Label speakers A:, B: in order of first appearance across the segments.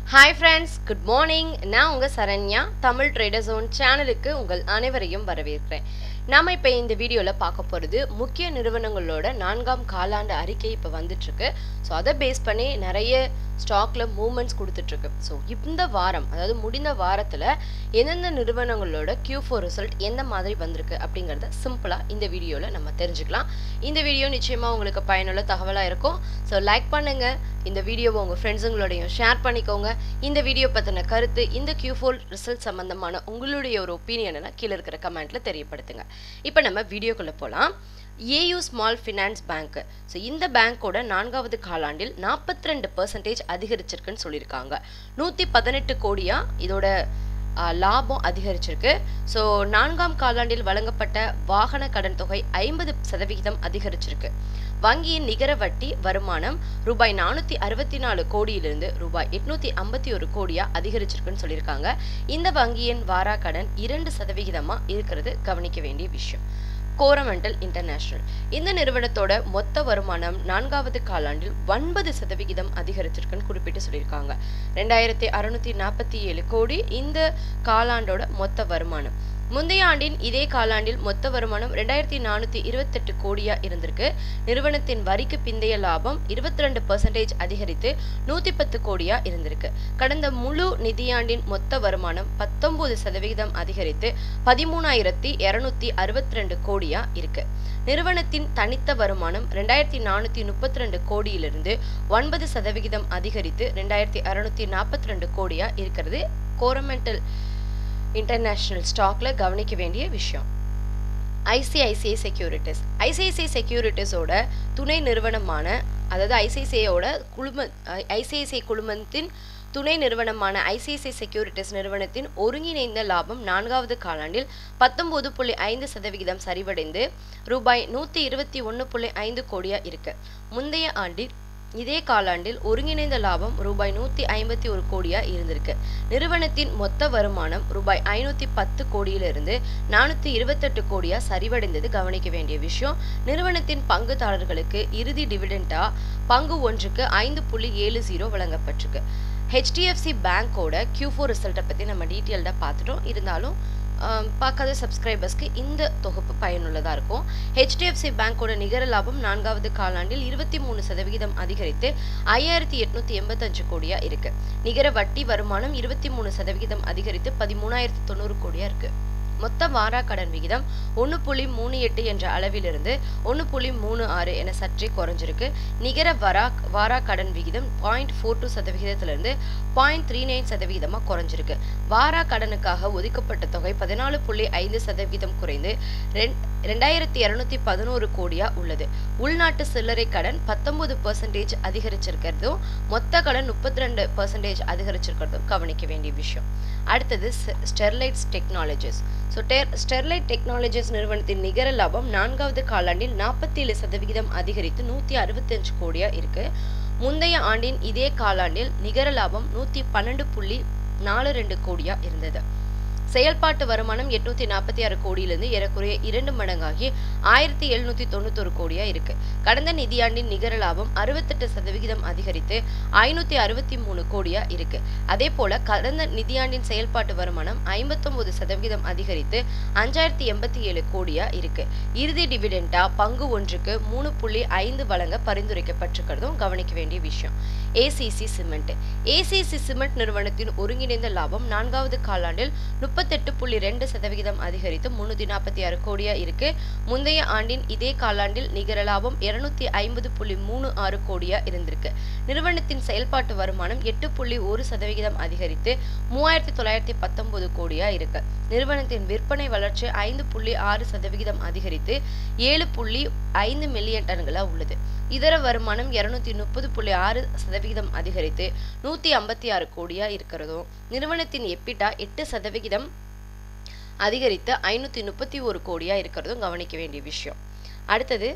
A: hi friends good morning நான் உங்கள் Saranya Tamil trader zone சேனலுக்கு உங்கள் அனைவரையும் வரவேற்கிறேன் நாம இப்போ இந்த வீடியோவில் பார்க்க போகிறது முக்கிய நிறுவனங்களோட நான்காம் காலாண்டு அறிக்கை இப்போ வந்துட்டுருக்கு ஸோ அதை பேஸ் பண்ணி நிறைய ஸ்டாக்ல மூமெண்ட்ஸ் கொடுத்துட்ருக்கு ஸோ இந்த வாரம் அதாவது முடிந்த வாரத்தில் எந்தெந்த நிறுவனங்களோட Q4 ஃபோர் ரிசல்ட் எந்த மாதிரி வந்திருக்கு அப்படிங்கிறத சிம்பிளாக இந்த வீடியோவில் நம்ம தெரிஞ்சுக்கலாம் இந்த வீடியோ நிச்சயமாக உங்களுக்கு பயனுள்ள தகவலாக இருக்கும் ஸோ லைக் பண்ணுங்கள் இந்த வீடியோவை உங்கள் ஃப்ரெண்ட்ஸுங்களோடையும் ஷேர் பண்ணிக்கோங்க இந்த வீடியோ பற்றின கருத்து இந்த Q4 ஃபோர் ரிசல்ட் சம்மந்தமான உங்களுடைய ஒரு ஒப்பீனியனை கீழே இருக்கிற கமெண்ட்டில் தெரியப்படுத்துங்க இப்போ நம்ம வீடியோக்குள்ளே போகலாம் AU small finance bank so இந்த பேங்க்கோட நான்காவது காலாண்டில் நாற்பத்தி ரெண்டு பர்சன்டேஜ் அதிகரிச்சிருக்குன்னு சொல்லியிருக்காங்க நூற்றி பதினெட்டு கோடியா இதோட ஆ, லாபம் அதிகரிச்சிருக்கு ஸோ நான்காம் காலாண்டில் வழங்கப்பட்ட வாகன கடன் தொகை ஐம்பது சதவிகிதம் அதிகரிச்சிருக்கு வங்கியின் நிகர வட்டி வருமானம் ரூபாய் நானூற்றி அறுபத்தி நாலு கோடியிலிருந்து ரூபாய் எட்நூத்தி ஐம்பத்தி ஒரு கோடியா அதிகரிச்சிருக்குன்னு சொல்லியிருக்காங்க இந்த வங்கியின் வாரா கடன் இரண்டு சதவிகிதமாக இருக்கிறது கவனிக்க வேண்டிய விஷயம் கோரமெண்டல் இன்டர்நேஷனல் இந்த நிறுவனத்தோட மொத்த வருமானம் நான்காவது காலாண்டில் ஒன்பது சதவிகிதம் அதிகரிச்சிருக்குன்னு குறிப்பிட்டு சொல்லியிருக்காங்க ரெண்டாயிரத்தி அறுநூத்தி நாற்பத்தி ஏழு கோடி இந்த காலாண்டோட மொத்த வருமானம் முந்தைய ஆண்டின் இதே காலாண்டில் மொத்த வருமானம் ரெண்டாயிரத்தி நானூத்தி இருபத்தெட்டு கோடியா இருந்திருக்கு நிறுவனத்தின் வரிக்கு பிந்தைய லாபம் இருபத்தி ரெண்டு பர்சன்டேஜ் அதிகரித்து நூத்தி பத்து கோடியா இருந்திருக்கு கடந்த முழு நிதியாண்டின் மொத்த வருமானம் பத்தொன்பது சதவிகிதம் அதிகரித்து பதிமூணாயிரத்தி இருநூத்தி அறுபத்தி ரெண்டு கோடியா இருக்கு நிறுவனத்தின் தனித்த வருமானம் ரெண்டாயிரத்தி நானூத்தி முப்பத்தி ரெண்டு கோடியிலிருந்து ஒன்பது சதவிகிதம் அதிகரித்து ரெண்டாயிரத்தி அறுநூத்தி நாற்பத்தி ரெண்டு கோடியா இருக்கிறது கோரமெண்டல் இன்டர்நேஷனல் ஸ்டாக்ல கவனிக்க வேண்டிய விஷயம் ஐசிஐசிஐ செக்யூரிட்டிஸ் ஐசிஐசிஐ செக்யூரிட்டிஸோட துணை நிறுவனமான அதாவது ஐசிஐசிஐயோட குழும ஐசிஐசிஐ குழுமத்தின் துணை நிறுவனமான ஐசிஐசிஐ செக்யூரிட்டிஸ் நிறுவனத்தின் ஒருங்கிணைந்த லாபம் நான்காவது காலாண்டில் பத்தொன்பது புள்ளி ஐந்து சதவிகிதம் சரிவடைந்து ரூபாய் நூற்றி இருபத்தி ஒன்று புள்ளி ஐந்து கோடியா இருக்கு முந்தைய ஆண்டில் இதே காலாண்டில் ஒருங்கிணைந்த லாபம் ரூபாய் நூத்தி ஐம்பத்தி ஒரு கோடியா இருந்திருக்கு நிறுவனத்தின் மொத்த வருமானம் ரூபாய் ஐநூத்தி பத்து கோடியிலிருந்து நானூத்தி இருபத்தெட்டு கோடியா சரிவடைந்தது கவனிக்க வேண்டிய விஷயம் நிறுவனத்தின் பங்குதாரர்களுக்கு இறுதி டிவிடெண்டா பங்கு ஒன்றுக்கு ஐந்து புள்ளி ஏழு ஜீரோ வழங்கப்பட்டிருக்கு ஹெச்டிஎஃப்சி பேங்கோட Q4 ஃபோர் ரிசல்ட்டை பற்றி நம்ம டீட்டெயில்டாக பார்த்துட்டோம் இருந்தாலும் ஆம், பார்க்காத சப்ஸ்கிரைபர்ஸ்க்கு இந்த தொகுப்பு பயனுள்ளதாக இருக்கும் ஹெச்டிஎஃப்சி பேங்கோட நிகர லாபம் நான்காவது காலாண்டில் இருபத்தி மூணு சதவிகிதம் அதிகரித்து ஐயாயிரத்தி எட்நூத்தி எண்பத்தஞ்சு கோடியா இருக்கு நிகர வட்டி வருமானம் இருபத்தி மூணு சதவிகிதம் அதிகரித்து பதிமூணாயிரத்தி தொண்ணூறு கோடியா இருக்கு மொத்த வாரா கடன் விகிதம் ஒன்று புள்ளி மூணு எட்டு என்ற அளவிலிருந்து ஒன்று புள்ளி மூணு ஆறு என சற்றே குறைஞ்சிருக்கு நிகர வரா வாரா கடன் விகிதம் பாயிண்ட் ஃபோர் டூ சதவிகிதத்திலிருந்து பாயிண்ட் த்ரீ நைன் சதவிகிதமாக குறைஞ்சிருக்கு வாரா கடனுக்காக ஒதுக்கப்பட்ட தொகை பதினாலு புள்ளி ஐந்து சதவீதம் குறைந்து ரெண் ரெண்டாயிரத்தி இரநூத்தி பதினோரு கோடியா உள்ளது உள்நாட்டு சில்லறை கடன் பத்தொன்பது பர்சன்டேஜ் அதிகரிச்சிருக்கிறதும் மொத்த கடன் முப்பத்தி ரெண்டு பர்சன்டேஜ் அதிகரிச்சிருக்கிறதும் கவனிக்க வேண்டிய விஷயம் அடுத்தது Sterlites Technologies so Sterlite Technologies நிறுவனத்தின் நிகர லாபம் நான்காவது காலாண்டில் நாற்பத்தி ஏழு சதவிகிதம் அதிகரித்து நூற்றி அறுபத்தஞ்சு கோடியா இருக்கு முந்தைய ஆண்டின் இதே காலாண்டில் நிகர லாபம் நூற்றி பன்னெண்டு புள்ளி நாலு ரெண்டு கோடியா இருந்தது செயல்பாட்டு வருமானம் எட்நூத்தி நாற்பத்தி ஆறு கோடியிலிருந்து ஏறக்குறைய இரண்டு மடங்காகி ஆயிரத்தி எழுநூத்தி தொண்ணூத்தொரு கோடியா இருக்கு கடந்த நிதியாண்டின் நிகர லாபம் அறுபத்தெட்டு சதவிகிதம் அதிகரித்து ஐநூத்தி அறுபத்தி மூணு கோடியா இருக்கு அதே போல கடந்த நிதியாண்டின் செயல்பாட்டு வருமானம் ஐம்பத்தொன்பது சதவிகிதம் அதிகரித்து அஞ்சாயிரத்தி எண்பத்தி ஏழு கோடியா இருக்கு இறுதி டிவிடெண்டா பங்கு ஒன்றுக்கு மூணு புள்ளி ஐந்து வழங்க பரிந்துரைக்கப்பட்டிருக்கிறதும் கவனிக்க வேண்டிய விஷயம் ஏசிசி சிமெண்ட் ஏசிசி சிமெண்ட் நிறுவனத்தின் ஒருங்கிணைந்த லாபம் நான்காவது காலாண்டில் முப்பத்தெட்டு புள்ளி ரெண்டு சதவிகிதம் அதிகரித்து முன்னூத்தி நாற்பத்தி ஆறு கோடியா இருக்கு முந்தைய ஆண்டின் இதே காலாண்டில் நிகர லாபம் இருநூத்தி ஐம்பது புள்ளி மூணு ஆறு கோடியா இருந்திருக்கு நிறுவனத்தின் செயல்பாட்டு வருமானம் எட்டு புள்ளி ஒரு சதவிகிதம் அதிகரித்து மூவாயிரத்தி தொள்ளாயிரத்தி பத்தொன்பது கோடியா இருக்கு நிறுவனத்தின் விற்பனை வளர்ச்சி ஐந்து புள்ளி ஆறு சதவிகிதம் அதிகரித்து ஏழு புள்ளி ஐந்து மில்லியன் டன்களா உள்ளது இதர வருமானம் இருநூத்தி முப்பது புள்ளி ஆறு சதவிகிதம் அதிகரித்து நூத்தி ஐம்பத்தி ஆறு கோடியா இருக்கிறதும் நிறுவனத்தின் எப்பிட்டா எட்டு சதவிகிதம் அதிகரித்து ஐநூத்தி முப்பத்தி ஒரு கோடியா இருக்கிறதும் கவனிக்க வேண்டிய விஷயம் அடுத்தது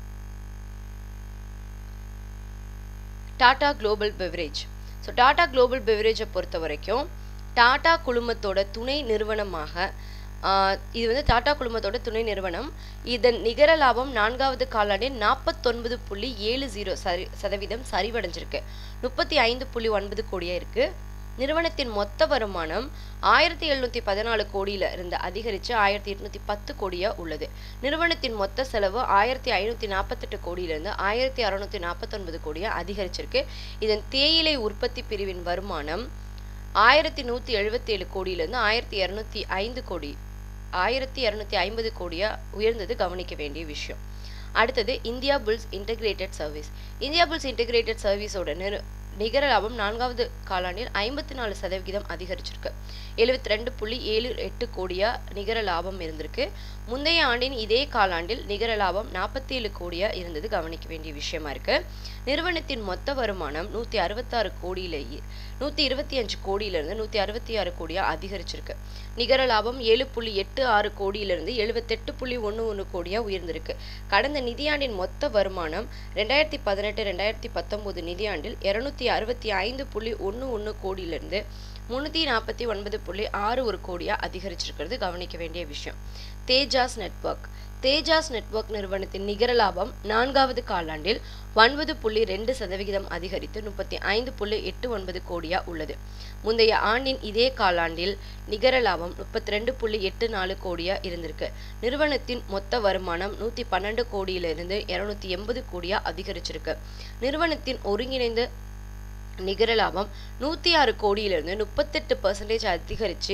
A: Tata Global Beverage so Tata Global பெவரேஜை பொறுத்த வரைக்கும் டாடா குழுமத்தோட துணை நிறுவனமாக ஆஹ் இது வந்து டாடா குழுமத்தோட துணை நிறுவனம் இதன் நிகர லாபம் நான்காவது காலாண்டில் நாற்பத்தொன்பது புள்ளி ஏழு ஜீரோ சரி சதவீதம் சரிவடைஞ்சிருக்கு முப்பத்தி ஐந்து புள்ளி ஒன்பது கோடியா இருக்கு நிறுவனத்தின் மொத்த வருமானம் ஆயிரத்தி எழுநூத்தி பதினாலு கோடியில இருந்து அதிகரித்து ஆயிரத்தி எட்நூத்தி பத்து கோடியா உள்ளது நிறுவனத்தின் மொத்த செலவு ஆயிரத்தி ஐநூத்தி நாற்பத்தெட்டு கோடியிலிருந்து ஆயிரத்தி அறுநூத்தி நாற்பத்தொன்பது கோடியா அதிகரிச்சிருக்கு இதன் தேயிலை உற்பத்தி பிரிவின் வருமானம் ஆயிரத்தி நூத்தி எழுபத்தி ஏழு கோடியிலிருந்து ஆயிரத்தி இரநூத்தி ஐந்து கோடி ஆயிரத்தி இரநூத்தி ஐம்பது கோடியா உயர்ந்தது கவனிக்க வேண்டிய விஷயம் அடுத்தது India Bulls Integrated Service India Bulls Integrated சர்வீஸோட நிறு நிகர லாபம் நான்காவது காலாண்டில் ஐம்பத்தி நாலு சதவிகிதம் அதிகரிச்சிருக்கு எழுபத்தி ரெண்டு புள்ளி ஏழு எட்டு கோடியா நிகர லாபம் இருந்திருக்கு முந்தைய ஆண்டின் இதே காலாண்டில் நிகர லாபம் நாற்பத்தி ஏழு கோடியா இருந்தது கவனிக்க வேண்டிய விஷயமா இருக்கு நிறுவனத்தின் மொத்த வருமானம் நூத்தி அறுபத்தாறு கோடியிலேயே நூத்தி இருபத்தி அஞ்சு கோடியிலிருந்து நூத்தி அறுபத்தி ஆறு கோடியா அதிகரிச்சிருக்கு நிகர லாபம் ஏழு புள்ளி எட்டு ஆறு கோடியிலிருந்து எழுபத்தெட்டு புள்ளி ஒன்று ஒன்று கோடியா உயர்ந்திருக்கு கடந்த நிதியாண்டின் மொத்த வருமானம் ரெண்டாயிரத்தி பதினெட்டு ரெண்டாயிரத்தி பத்தொன்பது நிதியாண்டில் இருநூத்தி அறுபத்தி ஐந்து புள்ளி ஒன்று ஒன்று கோடியிலிருந்து முன்னூத்தி நாற்பத்தி ஒன்பது புள்ளி ஆறு ஒரு கோடியா அதிகரிச்சிருக்கிறது கவனிக்க வேண்டிய விஷயம் தேஜாஸ் நெட்வொர்க் தேஜாஸ் நெட்வொர்க் நிறுவனத்தின் நிகர லாபம் நான்காவது காலாண்டில் ஒன்பது புள்ளி ரெண்டு சதவிகிதம் அதிகரித்து முப்பத்தி ஐந்து புள்ளி எட்டு ஒன்பது கோடியா உள்ளது முந்தைய ஆண்டின் இதே காலாண்டில் நிகர லாபம் முப்பத்தி ரெண்டு புள்ளி எட்டு நாலு கோடியா இருந்திருக்கு நிறுவனத்தின் மொத்த வருமானம் நூத்தி பன்னெண்டு கோடியிலிருந்து இருநூத்தி எண்பது கோடியா அதிகரிச்சிருக்கு நிறுவனத்தின் ஒருங்கிணைந்த நிகர லாபம் நூற்றி ஆறு கோடியிலிருந்து முப்பத்தெட்டு பர்சன்டேஜ் அதிகரித்து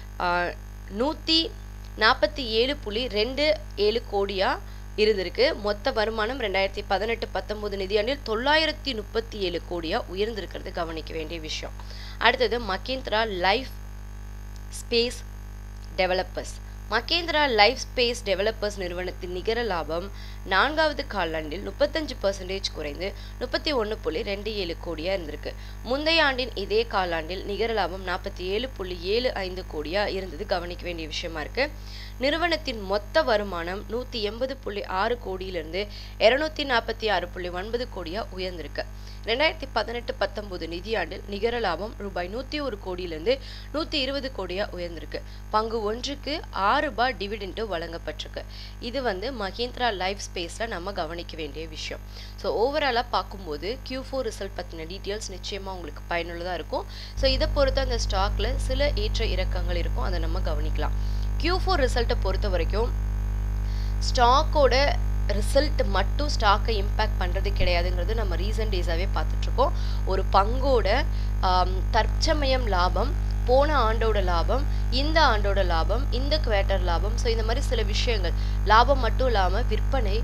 A: நூற்றி நாற்பத்தி ஏழு புள்ளி ரெண்டு ஏழு கோடியா இருந்திருக்கு மொத்த வருமானம் ரெண்டாயிரத்தி பதினெட்டு பத்தொன்பது நிதியாண்டில் தொள்ளாயிரத்தி முப்பத்தி ஏழு கோடியா உயர்ந்திருக்கிறது கவனிக்க வேண்டிய விஷயம் அடுத்தது Mahindra Life Space Developers Mahindra Life Space Developers நிறுவனத்தின் நிகர லாபம் நான்காவது காலாண்டில் முப்பத்தஞ்சு பர்சன்டேஜ் குறைந்து முப்பத்தி ஒன்று புள்ளி ரெண்டு ஏழு கோடியா இருந்திருக்கு முந்தைய ஆண்டின் இதே காலாண்டில் நிகர லாபம் நாற்பத்தி ஏழு புள்ளி ஏழு ஐந்து கோடியா இருந்தது கவனிக்க வேண்டிய விஷயமா இருக்கு நிறுவனத்தின் மொத்த வருமானம் நூத்தி எண்பது புள்ளி ஆறு கோடியிலிருந்து இருநூத்தி நாற்பத்தி ஆறு புள்ளி ஒன்பது கோடியா உயர்ந்திருக்கு ரெண்டாயிரத்தி பதினெட்டு பத்தொன்பது நிதியாண்டில் நிகர லாபம் ரூபாய் நூத்தி ஒரு கோடியிலிருந்து நூத்தி இருபது கோடியா உயர்ந்திருக்கு பங்கு ஒன்றுக்கு ஆறு ரூபாய் டிவிடெண்டு வழங்கப்பட்டிருக்கு இது வந்து மஹிந்திரா லைஃப் ஸ்பேஸில் நம்ம கவனிக்க வேண்டிய விஷயம் ஸோ ஓவராலாக பார்க்கும்போது கியூ ஃபோர் ரிசல்ட் பற்றின டீட்டெயில்ஸ் நிச்சயமாக உங்களுக்கு பயனுள்ளதாக இருக்கும் ஸோ இதை பொறுத்து அந்த ஸ்டாக்ல சில ஏற்ற இறக்கங்கள் இருக்கும் அதை நம்ம கவனிக்கலாம் கியூ ஃபோர் ரிசல்ட்டை பொறுத்த வரைக்கும் ஸ்டாக்கோட ரிசல்ட் மட்டும் ஸ்டாக்கை இம்பேக்ட் பண்ணுறது கிடையாதுங்கிறது நம்ம ரீசன்ட் டேஸாகவே பார்த்துட்ருக்கோம் ஒரு பங்கோட தற்சமயம் லாபம் போன ஆண்டோட லாபம் இந்த ஆண்டோட லாபம் இந்த குவேட்டர் லாபம் ஸோ இந்த மாதிரி சில விஷயங்கள் லாபம் மட்டும் இல்லாமல் விற்பனை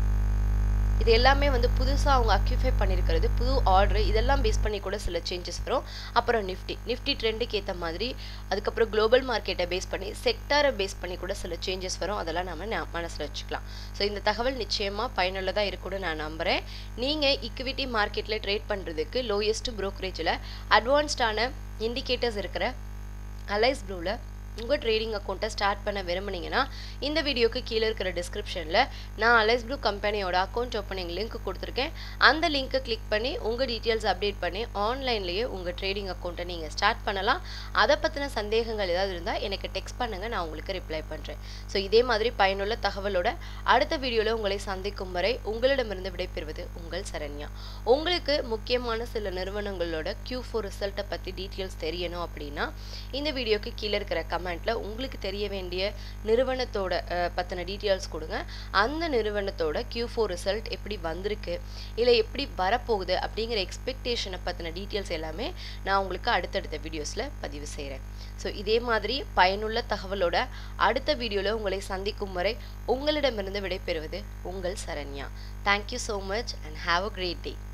A: இது எல்லாமே வந்து புதுசாக அவங்க அக்யூஃபை பண்ணியிருக்கிறது புது ஆர்டர் இதெல்லாம் பேஸ் பண்ணி கூட சில சேஞ்சஸ் வரும் அப்புறம் நிஃப்டி நிஃப்டி ட்ரெண்டுக்கு ஏற்ற மாதிரி அதுக்கப்புறம் குளோபல் மார்க்கெட்டை பேஸ் பண்ணி செக்டாரை பேஸ் பண்ணி கூட சில சேஞ்சஸ் வரும் அதெல்லாம் நம்ம மனசில் வச்சுக்கலாம் ஸோ இந்த தகவல் நிச்சயமாக பயனுள்ளதாக இருக்கும்னு நான் நம்புகிறேன் நீங்கள் இக்விட்டி மார்க்கெட்டில் ட்ரேட் பண்ணுறதுக்கு லோயஸ்ட் ப்ரோக்கரேஜில் அட்வான்ஸ்டான இண்டிகேட்டர்ஸ் இருக்கிற அலைஸ் ப்ளூவில் உங்கள் ட்ரேடிங் அக்கௌண்ட்டை ஸ்டார்ட் பண்ண விரும்புனீங்கன்னா இந்த வீடியோக்கு கீழே இருக்கிற டிஸ்கிரிப்ஷனில் நான் அலைஸ் ப்ளூ கம்பெனியோட அக்கௌண்ட் ஓப்பனிங் லிங்க் கொடுத்துருக்கேன் அந்த லிங்க்கை கிளிக் பண்ணி உங்கள் டீட்டெயில்ஸ் அப்டேட் பண்ணி ஆன்லைன்லேயே உங்கள் ட்ரேடிங் அக்கௌண்ட்டை நீங்கள் ஸ்டார்ட் பண்ணலாம் அதை பற்றின சந்தேகங்கள் ஏதாவது இருந்தால் எனக்கு டெக்ஸ்ட் பண்ணுங்கள் நான் உங்களுக்கு ரிப்ளை பண்ணுறேன் ஸோ இதே மாதிரி பயனுள்ள தகவலோட அடுத்த வீடியோவில் உங்களை சந்திக்கும் வரை உங்களிடமிருந்து விடைபெறுவது உங்கள் சரண்யா உங்களுக்கு முக்கியமான சில நிறுவனங்களோட கியூ ஃபோர் ரிசல்ட்டை பற்றி டீட்டெயில்ஸ் தெரியணும் அப்படின்னா இந்த வீடியோக்கு கீழே இருக்கிற கமெண்ட்டில் உங்களுக்கு தெரிய வேண்டிய நிறுவனத்தோட பற்றின டீட்டெயில்ஸ் கொடுங்க அந்த நிறுவனத்தோட கியூ ஃபோர் ரிசல்ட் எப்படி வந்திருக்கு இல்லை எப்படி வரப்போகுது அப்படிங்கிற எக்ஸ்பெக்டேஷனை பற்றின டீட்டெயில்ஸ் எல்லாமே நான் உங்களுக்கு அடுத்தடுத்த வீடியோஸில் பதிவு செய்கிறேன் ஸோ இதே மாதிரி பயனுள்ள தகவலோட அடுத்த வீடியோவில் உங்களை சந்திக்கும் வரை உங்களிடமிருந்து விடைபெறுவது உங்கள் Saranya thank you so much and have a great day